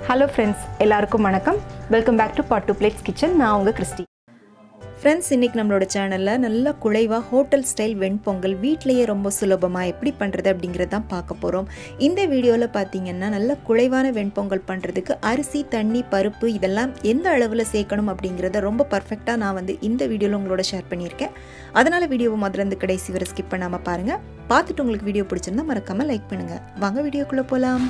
hello friends எல்லாருக்கும் வணக்கம் welcome back to pot to plates kitchen நான் உங்கள் கிறிஸ்டி ஃப்ரெண்ட்ஸ் இன்றைக்கி நம்மளோட சேனலில் நல்லா குழைவாக ஹோட்டல் ஸ்டைல் வெண்பொங்கல் வீட்டிலேயே ரொம்ப சுலபமாக எப்படி பண்ணுறது அப்படிங்கிறது தான் பார்க்க போகிறோம் இந்த வீடியோவில் பார்த்தீங்கன்னா நல்ல குழைவான வெண்பொங்கல் பண்ணுறதுக்கு அரிசி தண்ணி பருப்பு இதெல்லாம் எந்த அளவில் சேர்க்கணும் அப்படிங்கிறத ரொம்ப பர்ஃபெக்டாக நான் வந்து இந்த வீடியோவில் உங்களோட ஷேர் பண்ணியிருக்கேன் அதனால் வீடியோவை முதல்ல இருந்து கடைசி வரை ஸ்கிப் பண்ணாமல் பாருங்கள் பார்த்துட்டு உங்களுக்கு வீடியோ பிடிச்சிருந்தா மறக்காமல் லைக் பண்ணுங்கள் வாங்க வீடியோக்குள்ளே போகலாம்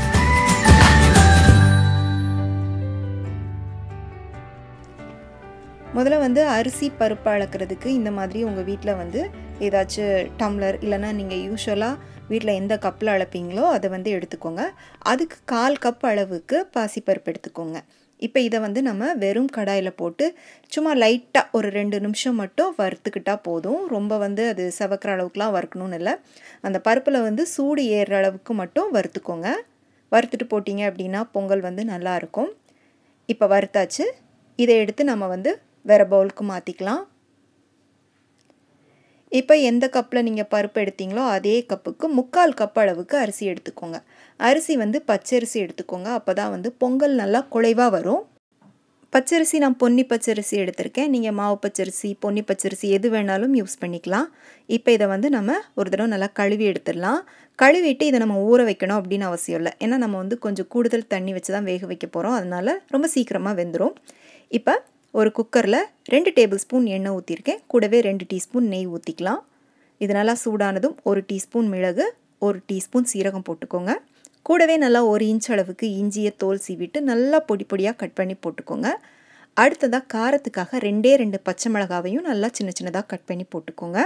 முதல்ல வந்து அரிசி பருப்பு அளக்கிறதுக்கு இந்த மாதிரி உங்கள் வீட்டில் வந்து ஏதாச்சும் டம்ளர் இல்லைன்னா நீங்கள் யூஸ்வலாக வீட்டில் எந்த கப்பில் அளப்பீங்களோ அதை வந்து எடுத்துக்கோங்க அதுக்கு கால் கப் அளவுக்கு பாசிப்பருப்பு எடுத்துக்கோங்க இப்போ இதை வந்து நம்ம வெறும் கடாயில் போட்டு சும்மா லைட்டாக ஒரு ரெண்டு நிமிஷம் மட்டும் வறுத்துக்கிட்டால் போதும் ரொம்ப வந்து அது செவக்கிற அளவுக்குலாம் வறுக்கணும்னு இல்லை அந்த பருப்பில் வந்து சூடு ஏறுற அளவுக்கு மட்டும் வறுத்துக்கோங்க வறுத்துட்டு போட்டிங்க அப்படின்னா பொங்கல் வந்து நல்லாயிருக்கும் இப்போ வறுத்தாச்சு இதை எடுத்து நம்ம வந்து வேறு பவுலுக்கு மாற்றிக்கலாம் இப்போ எந்த கப்பில் நீங்கள் பருப்பு எடுத்தீங்களோ அதே கப்புக்கு முக்கால் கப் அளவுக்கு அரிசி எடுத்துக்கோங்க அரிசி வந்து பச்சரிசி எடுத்துக்கோங்க அப்போ தான் வந்து பொங்கல் நல்லா குழைவாக வரும் பச்சரிசி நான் பொன்னி பச்சரிசி எடுத்திருக்கேன் நீங்கள் மாவு பச்சரிசி பொன்னி பச்சரிசி எது வேணாலும் யூஸ் பண்ணிக்கலாம் இப்போ இதை வந்து நம்ம ஒரு தடவை நல்லா கழுவி எடுத்துடலாம் கழுவிட்டு இதை நம்ம ஊற வைக்கணும் அப்படின்னு அவசியம் இல்லை ஏன்னா நம்ம வந்து கொஞ்சம் கூடுதல் தண்ணி வச்சு தான் வேக வைக்க போகிறோம் அதனால் ரொம்ப சீக்கிரமாக வெந்துடும் இப்போ ஒரு குக்கரில் ரெண்டு டேபிள் ஸ்பூன் எண்ணெய் ஊற்றிருக்கேன் கூடவே ரெண்டு டீஸ்பூன் நெய் ஊற்றிக்கலாம் இது நல்லா சூடானதும் ஒரு டீஸ்பூன் மிளகு ஒரு டீஸ்பூன் சீரகம் போட்டுக்கோங்க கூடவே நல்லா ஒரு இன்ச் அளவுக்கு இஞ்சியை தோல் சீவிட்டு நல்லா பொடி பொடியாக கட் பண்ணி போட்டுக்கோங்க அடுத்ததாக காரத்துக்காக ரெண்டே ரெண்டு பச்சை மிளகாவையும் நல்லா சின்ன சின்னதாக கட் பண்ணி போட்டுக்கோங்க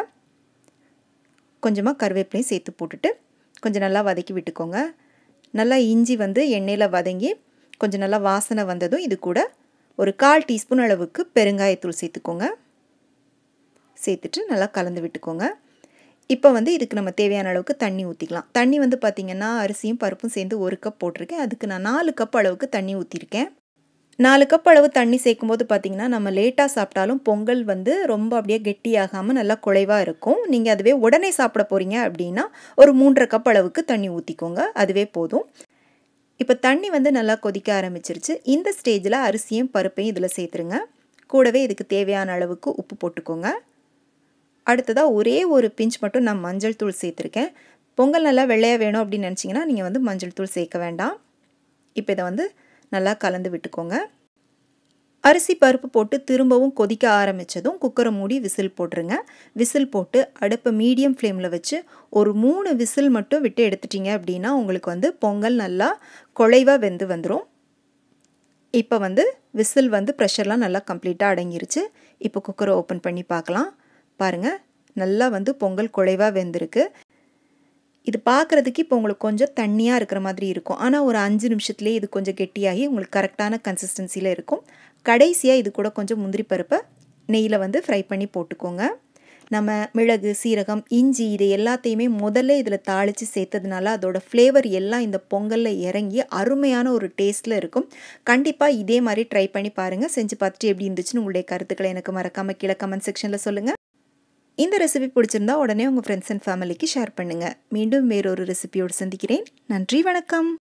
கொஞ்சமாக கருவேப்பிலையும் சேர்த்து போட்டுட்டு கொஞ்சம் நல்லா வதக்கி விட்டுக்கோங்க நல்லா இஞ்சி வந்து எண்ணெயில் வதங்கி கொஞ்சம் நல்லா வாசனை வந்ததும் இது கூட ஒரு கால் டீஸ்பூன் அளவுக்கு பெருங்காயத்தூள் சேர்த்துக்கோங்க சேர்த்துட்டு நல்லா கலந்து விட்டுக்கோங்க இப்போ வந்து இதுக்கு நம்ம தேவையான அளவுக்கு தண்ணி ஊற்றிக்கலாம் தண்ணி வந்து பார்த்திங்கன்னா அரிசியும் பருப்பும் சேர்ந்து ஒரு கப் போட்டிருக்கேன் அதுக்கு நான் நாலு கப் அளவுக்கு தண்ணி ஊற்றிருக்கேன் நாலு கப் அளவு தண்ணி சேர்க்கும்போது பார்த்திங்கன்னா நம்ம லேட்டாக சாப்பிட்டாலும் பொங்கல் வந்து ரொம்ப அப்படியே கெட்டியாகாமல் நல்லா குழைவாக இருக்கும் நீங்கள் அதுவே உடனே சாப்பிட போகிறீங்க அப்படின்னா ஒரு மூன்றரை கப் அளவுக்கு தண்ணி ஊற்றிக்கோங்க அதுவே போதும் இப்போ தண்ணி வந்து நல்லா கொதிக்க ஆரம்பிச்சிருச்சு இந்த ஸ்டேஜில் அரிசியும் பருப்பையும் இதில் சேர்த்துருங்க கூடவே இதுக்கு தேவையான அளவுக்கு உப்பு போட்டுக்கோங்க அடுத்ததாக ஒரே ஒரு பிஞ்ச் மட்டும் நான் மஞ்சள் தூள் சேர்த்துருக்கேன் பொங்கல் நல்லா வெள்ளையாக வேணும் அப்படின்னு நினச்சிங்கன்னா நீங்கள் வந்து மஞ்சள் தூள் சேர்க்க வேண்டாம் இப்போ இதை வந்து நல்லா கலந்து விட்டுக்கோங்க அரிசி பருப்பு போட்டு திரும்பவும் கொதிக்க ஆரம்பித்ததும் குக்கரை மூடி விசில் போட்டுருங்க விசில் போட்டு அடுப்பை மீடியம் ஃப்ளேமில் வச்சு ஒரு மூணு விசில் மட்டும் விட்டு எடுத்துட்டிங்க அப்படின்னா உங்களுக்கு வந்து பொங்கல் நல்லா குழைவாக வெந்து வந்துடும் இப்போ வந்து விசில் வந்து ப்ரெஷர்லாம் நல்லா கம்ப்ளீட்டாக அடங்கிருச்சு இப்போ குக்கரை ஓப்பன் பண்ணி பார்க்கலாம் பாருங்கள் நல்லா வந்து பொங்கல் குழைவாக வெந்திருக்கு இது பார்க்குறதுக்கு இப்போ உங்களுக்கு கொஞ்சம் தண்ணியாக இருக்கிற மாதிரி இருக்கும் ஆனால் ஒரு அஞ்சு நிமிஷத்துலேயே இது கொஞ்சம் கெட்டியாகி உங்களுக்கு கரெக்டான கன்சிஸ்டன்சியில் இருக்கும் கடைசியாக இது கூட கொஞ்சம் முந்திரி பருப்பை நெய்யில் வந்து ஃப்ரை பண்ணி போட்டுக்கோங்க நம்ம மிளகு சீரகம் இஞ்சி இது எல்லாத்தையுமே முதல்ல இதில் தாளித்து சேர்த்ததுனால அதோட ஃப்ளேவர் எல்லாம் இந்த பொங்கலில் இறங்கி அருமையான ஒரு டேஸ்ட்டில் இருக்கும் கண்டிப்பாக இதே மாதிரி ட்ரை பண்ணி பாருங்கள் செஞ்சு பார்த்துட்டு எப்படி இருந்துச்சுன்னு உங்களுடைய கருத்துக்களை எனக்கு மறக்காமல் கீழே கமெண்ட் செக்ஷனில் சொல்லுங்கள் இந்த ரெசிபி பிடிச்சிருந்தா உடனே உங்கள் ஃப்ரெண்ட்ஸ் அண்ட் ஃபேமிலிக்கு ஷேர் பண்ணுங்கள் மீண்டும் வேறொரு ரெசிபியோடு சந்திக்கிறேன் நன்றி வணக்கம்